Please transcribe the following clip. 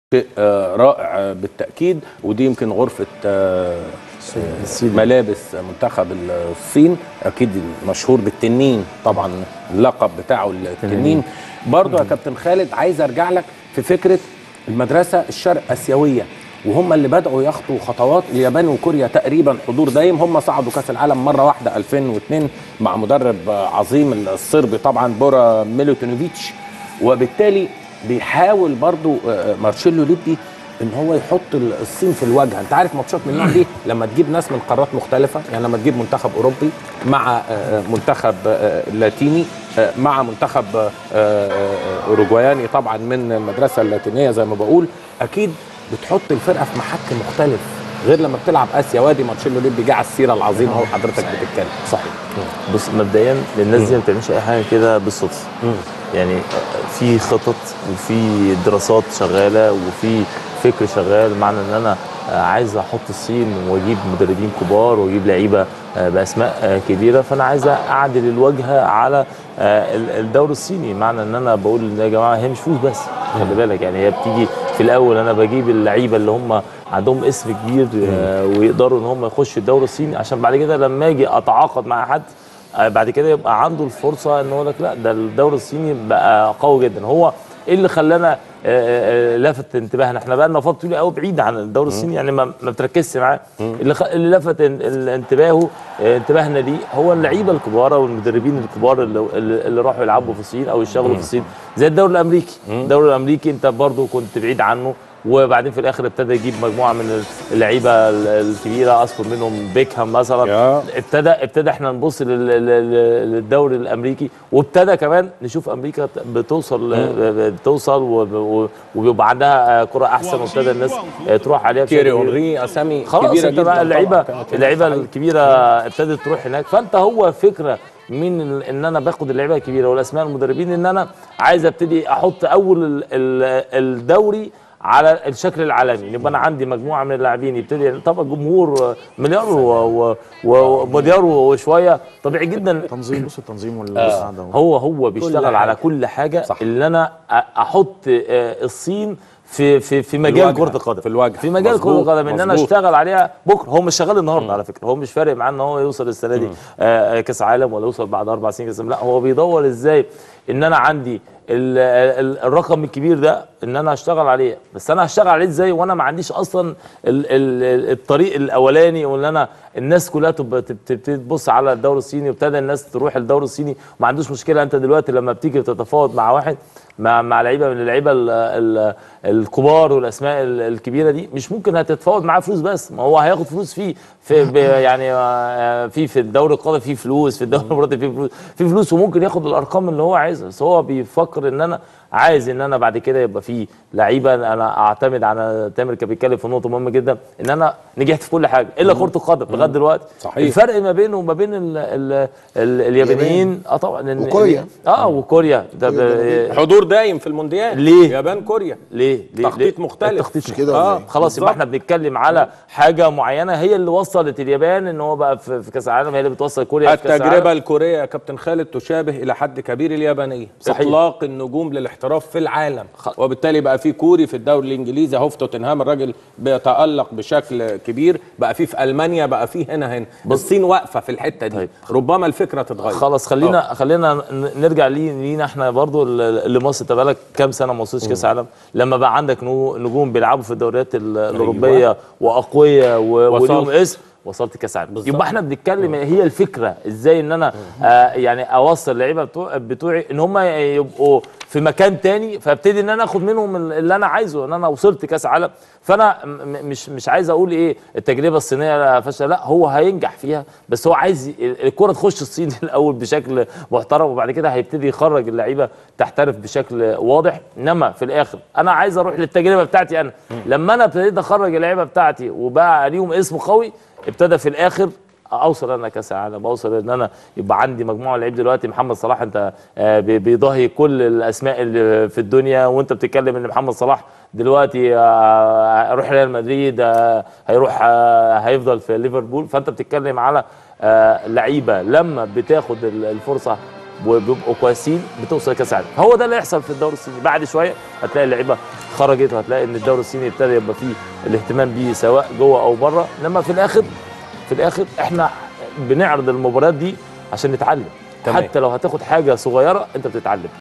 شيء آه، رائع آه، بالتاكيد ودي يمكن غرفه آه، آه، ملابس منتخب الصين اكيد مشهور بالتنين طبعا اللقب بتاعه التنين برضو يا كابتن خالد عايز ارجع لك في فكره المدرسه الشرق اسيويه وهم اللي بدأوا يخطوا خطوات اليابان وكوريا تقريبا حضور دايم هم صعدوا كاس العالم مره واحده 2002 مع مدرب آه، عظيم الصربي طبعا بورا ميلوتينوفيتش وبالتالي بيحاول برضو آه، مارشيلو ليبي ان هو يحط ال- الصين في الواجهه انت عارف ماتشات من النوع دي لما تجيب ناس من قارات مختلفه يعني لما تجيب منتخب اوروبي مع آه، منتخب آه، لاتيني آه، مع منتخب آه، آه، اوروجواياني طبعا من المدرسه اللاتينيه زي ما بقول اكيد بتحط الفرقه في محك مختلف غير لما بتلعب اسيا وادي مارشيلو ليبي جه على السيره العظيمه اهو حضرتك بتتكلم صحيح بص مبدئيا الناس دي ما بتعملش اي حاجه كده بالصدفه يعني في خطط وفي دراسات شغاله وفي فكر شغال معنى ان انا آه، عايز احط الصين واجيب مدربين كبار واجيب لعيبه آه، باسماء آه، كبيره فانا عايز اعدل الواجهه على آه، ال- الدوري الصيني معنى ان انا بقول إن يا جماعه هي مش فلوس بس خلي بالك يعني هي بتيجي في الاول انا بجيب اللعيبه اللي هم عندهم اسم كبير آه، ويقدروا ان هم يخشوا الدوري الصيني عشان بعد كده لما اجي اتعاقد مع حد آه، بعد كده يبقى عنده الفرصه ان هو لك لا ده الدوري الصيني بقى قوي جدا هو ايه اللي خلانا آه، آه، لفت انتباهنا احنا بقى لنا فتره طويله قوي بعيد عن الدوري الصيني يعني ما, ما بتركزش معاه اللي, خ... اللي لفت ان- ال- انتباهه آه، انتباهنا ليه هو اللعيبه الكبار والمدربين الكبار اللي, اللي اللي راحوا يلعبوا في الصين او يشتغلوا في الصين زي الدوري الامريكي الدوري الامريكي انت برضو كنت بعيد عنه وبعدين في الاخر ابتدى يجيب مجموعه من اللعيبه ال- الكبيره اذكر منهم بيكهام مثلا يا. ابتدى ابتدى احنا نبص لل- لل- للدوري الامريكي وابتدى كمان نشوف امريكا بتوصل بتوصل وب- و- وبيبقى عندها كره احسن وابتدى الناس تروح عليها بشكل تيري كبير. اونري اسامي خلاص كبيره انت جدا بقى طبعاً اللعيبه كانت اللعيبه صحيح. الكبيره ابتدت تروح هناك فانت هو فكره من ال- ان انا باخد اللعيبه الكبيره والاسماء المدربين ان انا عايز ابتدي احط اول ال- ال- الدوري على الشكل العالمي يبقى انا عندي مجموعه من اللاعبين يبتدي طبعا جمهور مليار و- و- ومليار وشويه طبيعي جدا تنظيم بص التنظيم والقعده هو هو بيشتغل حاجة. على كل حاجه صح. اللي انا أ- احط آه، الصين في في في مجال الواجهة، كره القدم في الواجهة. في مجال كره مظبوط، القدم ان انا مظبوط. اشتغل عليها بكره هو مش شغال النهارده على فكره هو مش فارق معاه ان هو يوصل السنه دي آه، آه، كاس عالم ولا يوصل بعد اربع سنين كاس عالم. لا هو بيدور ازاي ان انا عندي ال- ال- الرقم الكبير ده ان انا اشتغل عليه بس انا هشتغل عليه ازاي وانا ما عنديش اصلا ال ال الطريق الاولاني وان انا الناس كلها تبقى تب- تبتدي تبص على الدوري الصيني وابتدى الناس تروح الدوري الصيني وما عندوش مشكله انت دلوقتي لما بتيجي تتفاوض مع واحد مع مع لعيبه من اللعيبه ال- ال- الكبار والاسماء ال- الكبيره دي مش ممكن هتتفاوض معاه فلوس بس ما هو هياخد فلوس فيه في ب- يعني آه، في في الدوري القادم في فلوس في الدوري الاماراتي في فلوس في فلوس وممكن ياخد الارقام اللي هو عايزها بس هو بيفكر ان انا عايز ان انا بعد كده يبقى في لعيبه انا اعتمد على تامر كان بيتكلم في نقطه مهمه جدا ان انا نجحت في كل حاجه الا كره القدم لغايه دلوقتي صحيح. الفرق ما بينه وما بين ال ال ال اليابانيين اه طبعا إن- وكوريا. اه وكوريا ده ب- حضور دايم في المونديال ليه؟ يابان كوريا ليه ليه تخطيط ليه؟ مختلف. التخطيط مش كده اه ولا إيه؟ خلاص يبقى احنا بنتكلم على حاجه معينه هي اللي وصلت اليابان ان هو بقى في, في كاس العالم هي اللي بتوصل كوريا في كاس التجربة العالم الكورية يا كابتن خالد تشابه إلى حد كبير اليابانية صحيح. إطلاق النجوم للاحتراف في العالم خ- وبالتالي بقى في كوري في الدوري الإنجليزي أهو في توتنهام الراجل بيتألق بشكل كبير بقى في في ألمانيا بقى في هنا هنا الصين واقفة في الحتة دي طيب. ربما الفكرة تتغير خلاص خلينا خلينا ن- نرجع لي- لينا احنا برضو ال- اللي مصر انت بقالك كام سنه ما وصلتش كاس عالم لما بقى عندك نو- نجوم بيلعبوا في الدوريات ال- الاوروبيه واقوياء و- وصلت. وليهم اسم وصلت كاس عالم يبقى احنا بنتكلم هي الفكره ازاي ان انا آه يعني اوصل اللعيبه بتوع بتوعي ان هم يبقوا في مكان تاني فابتدي ان انا اخد منهم اللي انا عايزه ان انا وصلت كاس عالم فانا م- م- مش مش عايز اقول ايه التجربه الصينيه فاشله لا هو هينجح فيها بس هو عايز ي- الكره تخش الصين الاول بشكل محترم وبعد كده هيبتدي يخرج اللعيبه تحترف بشكل واضح انما في الاخر انا عايز اروح للتجربه بتاعتي انا لما انا ابتديت اخرج اللعيبه بتاعتي وبقى ليهم اسم قوي ابتدى في الاخر اوصل انا كاس العالم اوصل ان انا يبقى عندي مجموعه لعيب دلوقتي محمد صلاح انت آه، بي- بيضاهي كل الاسماء اللي في الدنيا وانت بتتكلم ان محمد صلاح دلوقتي آه، هيروح ريال مدريد آه، هيروح آه، هيفضل في ليفربول فانت بتتكلم على آه، لعيبه لما بتاخد ال- الفرصه وبيبقوا كويسين بتوصل لكاس العالم هو ده اللي هيحصل في الدوري الصيني بعد شويه هتلاقي اللعيبه خرجت وهتلاقي ان الدوري الصيني ابتدى يبقى فيه الاهتمام بيه سواء جوه او بره انما في الاخر في الاخر احنا بنعرض المباريات دي عشان نتعلم تمام. حتى لو هتاخد حاجه صغيره انت بتتعلم